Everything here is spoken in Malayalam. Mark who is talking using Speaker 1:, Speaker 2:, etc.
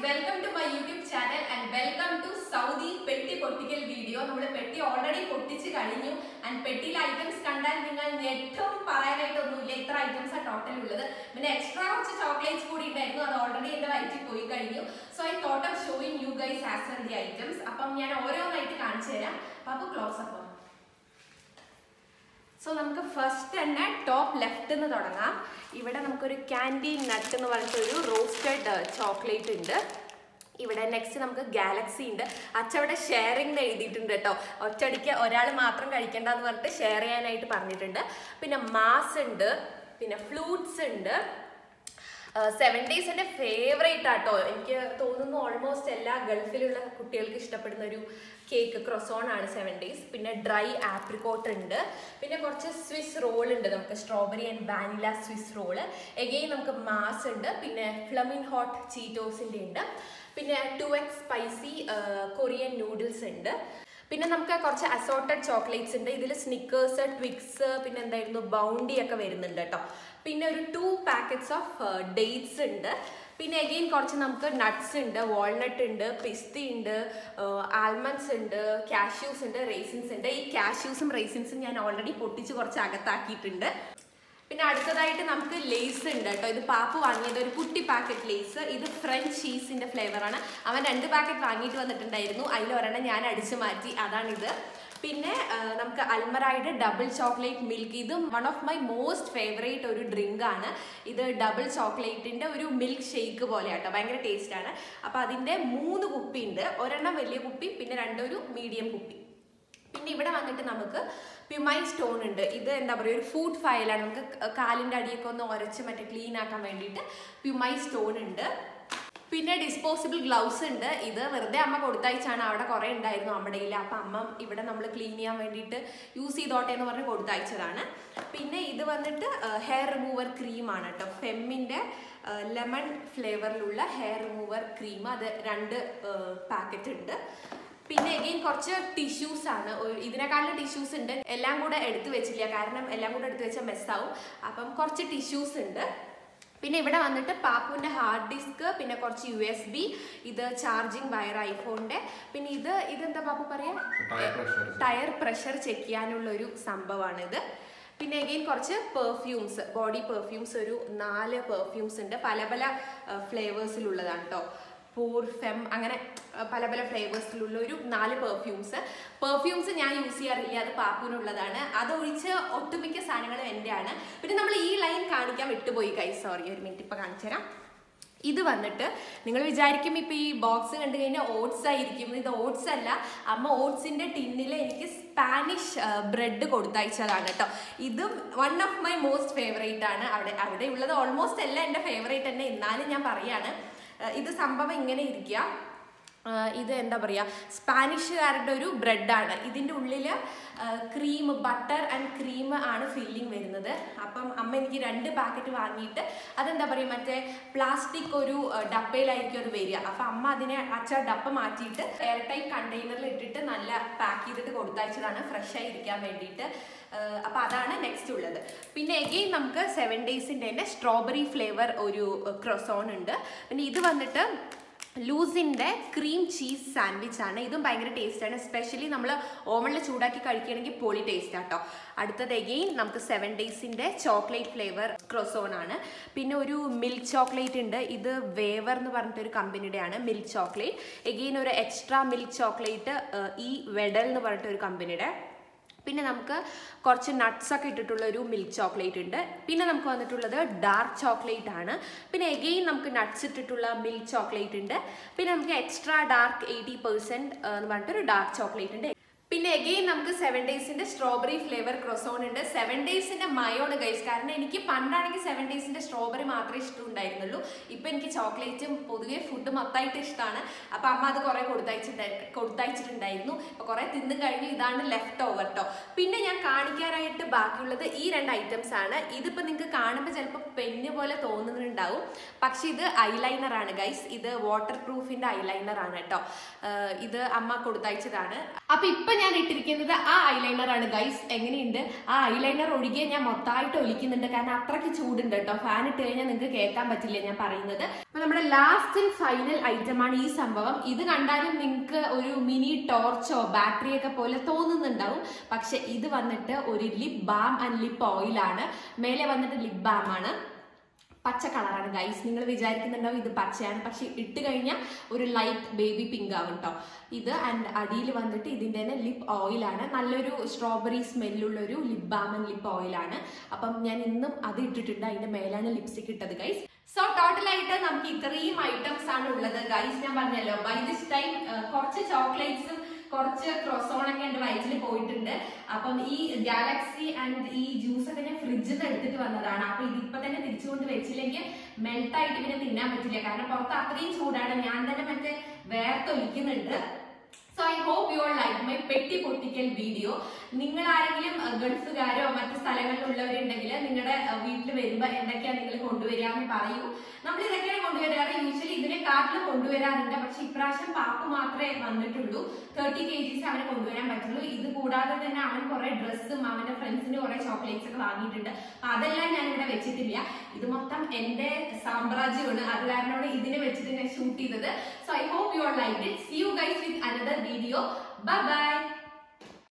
Speaker 1: welcome to my YouTube channel and welcome to Saudi പെട്ടി പൊട്ടിക്കൽ വീഡിയോ നമ്മൾ പെട്ടി ഓൾറെഡി പൊട്ടിച്ച് കഴിഞ്ഞു ആൻഡ് പെട്ടിയിലെ ഐറ്റംസ് കണ്ടാൽ നിങ്ങൾ ഞെട്ടും പറയാനായിട്ടൊന്നുമില്ല ഇത്ര ഐറ്റംസ് ആ ടോട്ടൽ ഉള്ളത് പിന്നെ എക്സ്ട്രാ കുറച്ച് ചോക്ലേറ്റ്സ് കൂടി ഉണ്ടായിരുന്നു അത് ഓൾറെഡി എന്റെ വയറ്റിൽ പോയി കഴിഞ്ഞു so I thought of showing you guys as well the items അപ്പം ഞാൻ ഓരോന്നായിട്ട് കാണിച്ചു തരാം അപ്പൊ ക്ലോസ് അപ്പം സോ നമുക്ക് ഫസ്റ്റ് തന്നെ ടോപ്പ് ലെഫ്റ്റ് നിന്ന് തുടങ്ങാം ഇവിടെ നമുക്കൊരു ക്യാൻഡി നട്ട് എന്ന് പറഞ്ഞിട്ടൊരു റോസ്റ്റഡ് ചോക്ലേറ്റ് ഉണ്ട് ഇവിടെ നെക്സ്റ്റ് നമുക്ക് ഗാലക്സി ഉണ്ട് അച്ചവിടെ ഷെയറിംഗ് എഴുതിയിട്ടുണ്ട് കേട്ടോ ഒറ്റയടിക്ക് ഒരാൾ മാത്രം കഴിക്കേണ്ട എന്ന് പറഞ്ഞിട്ട് ഷെയർ ചെയ്യാനായിട്ട് പറഞ്ഞിട്ടുണ്ട് പിന്നെ മാസ് ഉണ്ട് പിന്നെ ഫ്ലൂട്ട്സ് ഉണ്ട് സെവൻ ഡേയ്സ് എൻ്റെ ഫേവറേറ്റ് ആട്ടോ എനിക്ക് തോന്നുന്നു ഓൾമോസ്റ്റ് എല്ലാ ഗൾഫിലുള്ള കുട്ടികൾക്ക് ഇഷ്ടപ്പെടുന്ന ഒരു കേക്ക് ക്രൊസോൺ ആണ് സെവൻ ഡേയ്സ് പിന്നെ ഡ്രൈ ആപ്രിക്കോട്ട് ഉണ്ട് പിന്നെ കുറച്ച് സ്വിസ് റോൾ ഉണ്ട് നമുക്ക് strawberry and vanilla Swiss roll again നമുക്ക് മാസ് ഉണ്ട് പിന്നെ ഫ്ലമിൻ ഹോട്ട് ചീറ്റോസിൻ്റെ ഉണ്ട് പിന്നെ two X spicy Korean noodles ഉണ്ട് പിന്നെ നമുക്ക് കുറച്ച് അസോർട്ടഡ് ചോക്ലേറ്റ്സ് ഉണ്ട് ഇതിൽ സ്നിക്കേഴ്സ് ട്വിക്സ് പിന്നെ എന്തായിരുന്നു ബൗണ്ടി ഒക്കെ വരുന്നുണ്ട് കേട്ടോ പിന്നെ ഒരു ടു പാക്കറ്റ്സ് ഓഫ് ഡേറ്റ്സ് ഉണ്ട് പിന്നെ അഗെയിൻ കുറച്ച് നമുക്ക് നട്ട്സ് ഉണ്ട് വാൾനട്ട് ഉണ്ട് പിസ്തി ഉണ്ട് ആൽമണ്ട്സ് ഉണ്ട് കാഷ്യൂസ് ഉണ്ട് റേസിൻസ് ഉണ്ട് ഈ കാഷ്യൂസും റേസിൻസും ഞാൻ ഓൾറെഡി പൊട്ടിച്ച് കുറച്ച് അകത്താക്കിയിട്ടുണ്ട് പിന്നെ അടുത്തതായിട്ട് നമുക്ക് ലേസ് ഉണ്ട് കേട്ടോ ഇത് പാപ്പ് വാങ്ങിയത് ഒരു കുട്ടി പാക്കറ്റ് ലേസ് ഇത് ഫ്രഞ്ച് ചീസിന്റെ ഫ്ലേവർ ആണ് അവൻ രണ്ട് പാക്കറ്റ് വാങ്ങിയിട്ട് വന്നിട്ടുണ്ടായിരുന്നു അതിൽ ഒരെണ്ണം ഞാൻ അടിച്ചു മാറ്റി അതാണിത് പിന്നെ നമുക്ക് അൽമറായുടെ ഡബിൾ ചോക്ലേറ്റ് മിൽക്ക് ഇതും one of my most favourite ഒരു ഡ്രിങ്ക് ആണ് ഇത് ഡബിൾ ചോക്ലേറ്റിന്റെ ഒരു മിൽക്ക് ഷേക്ക് പോലെ കേട്ടോ ഭയങ്കര ടേസ്റ്റ് ആണ് അപ്പൊ അതിന്റെ മൂന്ന് കുപ്പി ഉണ്ട് ഒരെണ്ണം വലിയ കുപ്പി പിന്നെ രണ്ടൊരു മീഡിയം കുപ്പി പിന്നെ ഇവിടെ വന്നിട്ട് നമുക്ക് പ്യുമൈൻ സ്റ്റോൺ ഉണ്ട് ഇത് എന്താ പറയുക ഒരു ഫുഡ് ഫയലാണ് നമുക്ക് കാലിൻ്റെ അടിയൊക്കെ ഒന്ന് ഉരച്ച് മറ്റേ ക്ലീൻ ആക്കാൻ വേണ്ടിയിട്ട് പ്യുമൈ സ്റ്റോൺ ഉണ്ട് പിന്നെ ഡിസ്പോസിബിൾ ഗ്ലൗസ് ഉണ്ട് ഇത് വെറുതെ അമ്മ കൊടുത്തയച്ചാണ് അവിടെ കുറേ ഉണ്ടായിരുന്നു നമ്മുടെ കയ്യിൽ അപ്പം അമ്മ ഇവിടെ നമ്മൾ ക്ലീൻ ചെയ്യാൻ വേണ്ടിയിട്ട് യൂസ് ചെയ്തോട്ടെ എന്ന് പറഞ്ഞ് കൊടുത്തയച്ചതാണ് പിന്നെ ഇത് വന്നിട്ട് ഹെയർ റിമൂവർ ക്രീമാണ് കേട്ടോ ഫെമ്മിൻ്റെ ലെമൺ ഫ്ലേവറിലുള്ള ഹെയർ റിമൂവർ ക്രീം അത് രണ്ട് പാക്കറ്റ് ഉണ്ട് പിന്നെ എഗെയിൻ കുറച്ച് ടിഷ്യൂസ് ആണ് ഇതിനെക്കാളും ടിഷ്യൂസ് ഉണ്ട് എല്ലാം കൂടെ എടുത്തു വെച്ചില്ല കാരണം എല്ലാം കൂടെ എടുത്തു വെച്ചാൽ മെസ്സാവും അപ്പം കുറച്ച് ടിഷ്യൂസ് ഉണ്ട് പിന്നെ ഇവിടെ വന്നിട്ട് പാപ്പുവിൻ്റെ ഹാർഡ് ഡിസ്ക് പിന്നെ കുറച്ച് യു എസ് ബി ഇത് ചാർജിങ് വയർ ഐഫോണിൻ്റെ പിന്നെ ഇത് ഇതെന്താ പാപ്പു പറയാ ടയർ പ്രഷർ ചെക്ക് ചെയ്യാനുള്ള ഒരു സംഭവമാണിത് പിന്നെ അഗെയിൻ കുറച്ച് പെർഫ്യൂംസ് ബോഡി പെർഫ്യൂംസ് ഒരു നാല് പെർഫ്യൂംസ് ഉണ്ട് പല പല ഫ്ലേവേഴ്സിലുള്ളതാണ് കേട്ടോ പൂർ ഫെം അങ്ങനെ പല പല ഫ്ലേവേഴ്സിലുള്ള ഒരു നാല് പെർഫ്യൂംസ് പെർഫ്യൂംസ് ഞാൻ യൂസ് ചെയ്യാറില്ല അത് പാപ്പുവിനുള്ളതാണ് അതൊഴിച്ച് ഒട്ടുമിക്ക സാധനങ്ങളും എൻ്റെ ആണ് പിന്നെ നമ്മൾ ഈ ലൈൻ കാണിക്കാൻ വിട്ടുപോയി കൈ സോറി ഒരു മിനിറ്റ് ഇപ്പം കാണിച്ചു തരാം ഇത് വന്നിട്ട് നിങ്ങൾ വിചാരിക്കും ഇപ്പം ഈ ബോക്സ് കണ്ടു കഴിഞ്ഞാൽ ഓട്സ് ആയിരിക്കും ഇത് ഓട്സ് അല്ല അമ്മ ഓട്സിൻ്റെ ടിന്നിൽ എനിക്ക് സ്പാനിഷ് ബ്രെഡ് കൊടുത്തയച്ചതാണ് കേട്ടോ ഇതും one of my most favourite ആണ് അവിടെ അവിടെ ഉള്ളത് ഓൾമോസ്റ്റ് എല്ലാം എൻ്റെ ഫേവറേറ്റ് തന്നെ എന്നാലും ഞാൻ പറയാണ് ഇത് സംഭവം ഇങ്ങനെ ഇരിക്കുക ഇത് എന്താ പറയുക സ്പാനിഷുകാരുടെ ഒരു ബ്രെഡാണ് ഇതിൻ്റെ ഉള്ളിൽ ക്രീം ബട്ടർ ആൻഡ് ക്രീം ആണ് ഫില്ലിംഗ് വരുന്നത് അപ്പം അമ്മ എനിക്ക് രണ്ട് പാക്കറ്റ് വാങ്ങിയിട്ട് അതെന്താ പറയുക മറ്റേ പ്ലാസ്റ്റിക് ഒരു ഡപ്പയിലായിരിക്കും അത് വരിക അപ്പം അമ്മ അതിനെ അച്ഛ ഡപ്പ മാറ്റിയിട്ട് എയർ ടൈറ്റ് കണ്ടെയ്നറിൽ ഇട്ടിട്ട് നല്ല പാക്ക് ചെയ്തിട്ട് കൊടുത്തയച്ചതാണ് ഫ്രഷ് ആയി ഇരിക്കാൻ വേണ്ടിയിട്ട് അപ്പോൾ അതാണ് നെക്സ്റ്റ് ഉള്ളത് പിന്നെ എഗെയിൻ നമുക്ക് സെവൻ ഡേയ്സിൻ്റെ തന്നെ സ്ട്രോബെറി ഫ്ലേവർ ഒരു ക്രൊസോൺ ഉണ്ട് പിന്നെ ഇത് വന്നിട്ട് ലൂസിൻ്റെ ക്രീം ചീസ് സാൻഡ്വിച്ച് ആണ് ഇതും ഭയങ്കര ടേസ്റ്റാണ് എസ്പെഷ്യലി നമ്മൾ ഓവണിൽ ചൂടാക്കി കഴിക്കുകയാണെങ്കിൽ പൊളി ടേസ്റ്റ് ആട്ടോ അടുത്തത് എഗെയിൻ നമുക്ക് സെവൻ ഡേയ്സിൻ്റെ ചോക്ലേറ്റ് ഫ്ലേവർ ക്രൊസോൺ ആണ് പിന്നെ ഒരു മിൽക്ക് ചോക്ലേറ്റ് ഉണ്ട് ഇത് വേവർ എന്ന് പറഞ്ഞിട്ടൊരു കമ്പനിയുടെയാണ് മിൽക്ക് ചോക്ലേറ്റ് എഗെയിൻ ഒരു എക്സ്ട്രാ മിൽക്ക് ചോക്ലേറ്റ് ഈ വെഡൽ എന്ന് പറഞ്ഞിട്ടൊരു കമ്പനിയുടെ പിന്നെ നമുക്ക് കുറച്ച് നട്ട്സ് ഒക്കെ ഇട്ടിട്ടുള്ള ഒരു മിൽക്ക് ചോക്ലേറ്റ് ഉണ്ട് പിന്നെ നമുക്ക് വന്നിട്ടുള്ളത് ഡാർക്ക് ചോക്ലേറ്റ് ആണ് പിന്നെ എഗെയിൻ നമുക്ക് നട്ട്സ് ഇട്ടിട്ടുള്ള മിൽക്ക് ചോക്ലേറ്റ് ഉണ്ട് പിന്നെ നമുക്ക് എക്സ്ട്രാ ഡാർക്ക് എയ്റ്റി പെർസെൻറ്റ് എന്ന് പറഞ്ഞിട്ടൊരു ഡാർക്ക് ചോക്ലേറ്റ് ഉണ്ട് പിന്നെ എഗെയിൻ നമുക്ക് സെവൻ ഡേയ്സിന്റെ സ്ട്രോബെറി ഫ്ലേവർ ക്രൊസോൺ ഉണ്ട് സെവൻ ഡേയ്സിന്റെ മയോണ് ഗൈസ് കാരണം എനിക്ക് പണ്ടാണെങ്കിൽ സെവൻ ഡേയ്സിന്റെ സ്ട്രോബെറി മാത്രമേ ഇഷ്ടമുണ്ടായിരുന്നുള്ളൂ ഇപ്പൊ എനിക്ക് ചോക്ലേറ്റും പൊതുവെ ഫുഡ് മൊത്തമായിട്ട് ഇഷ്ടമാണ് അപ്പൊ അമ്മ അത് കുറെ കൊടുത്തയച്ചിട്ടുണ്ടായി കൊടുത്തയച്ചിട്ടുണ്ടായിരുന്നു അപ്പൊ കുറെ തിന്നും കഴിഞ്ഞ് ഇതാണ് ലെഫ്റ്റ് ഓവർ കേട്ടോ പിന്നെ ഞാൻ കാണിക്കാനായിട്ട് ബാക്കിയുള്ളത് ഈ രണ്ട് ഐറ്റംസ് ആണ് ഇതിപ്പോ നിങ്ങൾക്ക് കാണുമ്പോൾ ചിലപ്പോൾ പെന്ന് പോലെ തോന്നുന്നുണ്ടാവും പക്ഷെ ഇത് ഐലൈനർ ആണ് ഗൈസ് ഇത് വാട്ടർ പ്രൂഫിന്റെ ഐലൈനർ ആണ് കേട്ടോ ഇത് അമ്മ കൊടുത്തയച്ചതാണ് അപ്പൊ ഇപ്പൊ ഞാൻ ഇട്ടിരിക്കുന്നത് ആ ഐലൈനർ ആണ് ഗൈസ് എങ്ങനെയുണ്ട് ആ ഐലൈനർ ഒഴികെ ഞാൻ മൊത്തമായിട്ട് ഒലിക്കുന്നുണ്ട് കാരണം അത്രയ്ക്ക് ചൂടുണ്ട് കേട്ടോ ഫാൻ ഇട്ട് കഴിഞ്ഞാൽ നിങ്ങൾക്ക് കേൾക്കാൻ പറ്റില്ല ഞാൻ പറയുന്നത് അപ്പൊ നമ്മുടെ ലാസ്റ്റ് ആൻഡ് ഫൈനൽ ഐറ്റം ആണ് ഈ സംഭവം ഇത് കണ്ടാലും നിങ്ങൾക്ക് ഒരു മിനി ടോർച്ചോ ബാറ്ററി ഒക്കെ പോലെ തോന്നുന്നുണ്ടാവും പക്ഷെ ഇത് വന്നിട്ട് ഒരു lip balm and lip oil ആണ് മേലെ വന്നിട്ട് ലിപ് ബാം ആണ് പച്ച കളറാണ് ഗൈസ് നിങ്ങൾ വിചാരിക്കുന്നുണ്ടാവും ഇത് പച്ചയാണ് പക്ഷെ ഇട്ട് കഴിഞ്ഞാൽ ഒരു ലൈറ്റ് ബേബി പിങ്ക് ആവും കേട്ടോ ഇത് ആൻഡ് അടിയിൽ വന്നിട്ട് ഇതിന്റെ തന്നെ ലിപ് ഓയിലാണ് നല്ലൊരു സ്ട്രോബെറി സ്മെല്ലുള്ള ഒരു ലിപ് ബാം ആൻഡ് ലിപ് ഓയിലാണ് അപ്പം ഞാൻ ഇന്നും അത് ഇട്ടിട്ടുണ്ട് അതിന്റെ മേലാണ് ലിപ്സ്റ്റിക് ഇട്ടത് ഗൈസ് സോ ടോട്ടലായിട്ട് നമുക്ക് ഇത്രയും ഐറ്റംസ് ആണ് ഉള്ളത് ഗൈസ് ഞാൻ പറഞ്ഞല്ലോ ബൈ ദിസ് ടൈം കുറച്ച് ചോക്ലേറ്റ്സും കുറച്ച് ക്രോസോൺ ഒക്കെ എന്റെ വയറ്റിൽ പോയിട്ടുണ്ട് അപ്പം ഈ ഗാലക്സി ആൻഡ് ഈ ജ്യൂസ് ഒക്കെ ഞാൻ ഫ്രിഡ്ജിൽ നിന്ന് എടുത്തിട്ട് വന്നതാണ് അപ്പൊ ഇതിപ്പോ തന്നെ തിരിച്ചുകൊണ്ട് വെച്ചില്ലെങ്കിൽ മെൽട്ട് ആയിട്ട് പിന്നെ തിന്നാൻ പറ്റില്ല കാരണം പുറത്ത് അത്രയും ചൂടാണ് ഞാൻ തന്നെ മറ്റേ വേർത്തൊലിക്കുന്നുണ്ട് so I hope you are like my പെട്ടി പൊട്ടിക്കൽ വീഡിയോ നിങ്ങൾ ആരെങ്കിലും അഹ്, ഗൾഫുകാരോ മറ്റു സ്ഥലങ്ങളിലുള്ളവരുണ്ടെങ്കിൽ നിങ്ങളുടെ വീട്ടിൽ വരുമ്പോൾ എന്തൊക്കെയാണ് നിങ്ങൾ കൊണ്ടുവരാന്ന് പറയൂ നമ്മൾ ഇതൊക്കെയാണ് കൊണ്ടുവരാറ് യൂഷ്വലി ഇതിനെ കാട്ടിൽ കൊണ്ടുവരാറുണ്ട് പക്ഷെ ഇപ്രാവശ്യം പാപ്പ് മാത്രമേ വന്നിട്ടുള്ളൂ തേർട്ടി കെ ജിസ് അവനെ കൊണ്ടുവരാൻ പറ്റുള്ളൂ ഇത് കൂടാതെ തന്നെ അവൻ കുറെ ഡ്രസ്സും അവന്റെ ഫ്രണ്ട്സിന് കുറെ ചോക്ലേറ്റ്സ് ഒക്കെ വാങ്ങിയിട്ടുണ്ട് അപ്പൊ അതെല്ലാം ഞാൻ ഇവിടെ വെച്ചിട്ടില്ല ഇത് മൊത്തം എന്റെ സാമ്രാജ്യമാണ് അത് കാരണമാണ് ഇതിനെ വെച്ചിട്ട് ഞാൻ ഷൂട്ട് ചെയ്തത് so I hope you are like it see you guys with another video bye by